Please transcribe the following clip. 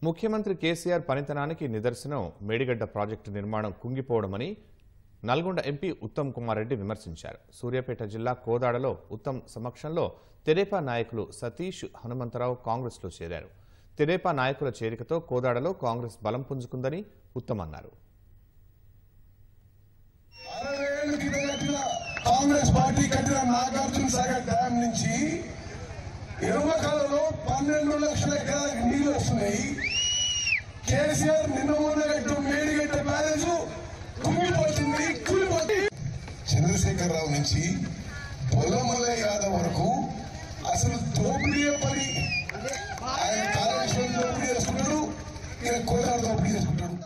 ముఖ్యమంత్రి కేసీఆర్ పనితనానికి నిదర్శనం మేడిగడ్డ ప్రాజెక్టు నిర్మాణం కుంగిపోవడమని నల్గొండ ఎంపీ ఉత్తమ్ కుమార్ రెడ్డి విమర్శించారు సూర్యాపేట జిల్లా కోదాడలో ఉత్తమ్ సమక్షంలో తెదేపా నాయకులు సతీష్ హనుమంతరావు కాంగ్రెస్లో చేరారు తెదేపా నాయకుల చేరికతో కోదాడలో కాంగ్రెస్ బలం పుంజుకుందని ఉత్తమ్ అన్నారు అరవై ఏళ్ళు కింద కట్టిన కాంగ్రెస్ పార్టీ కట్టిన నాగార్జున సాగర్ డ్యామ్ నుంచి ఎరుమకాలలో పన్నెండు లక్షల ఎకరాలకు నీళ్లు వస్తున్నాయి కేసీఆర్ నిన్న మొన్న కట్టిన మేడిగడ్డ బ్యారేజ్ కుంగిపోతుంది కూలిపోతుంది చంద్రశేఖరరావు నుంచి పొల్లమల్ల యాదవ్ వరకు అసలు దోపిడీ పని ఆయన కాళేశ్వరం దోపిడీ చేసుకుంటాడు ఈయన కోదాడు దోపిడీ చేసుకుంటాడు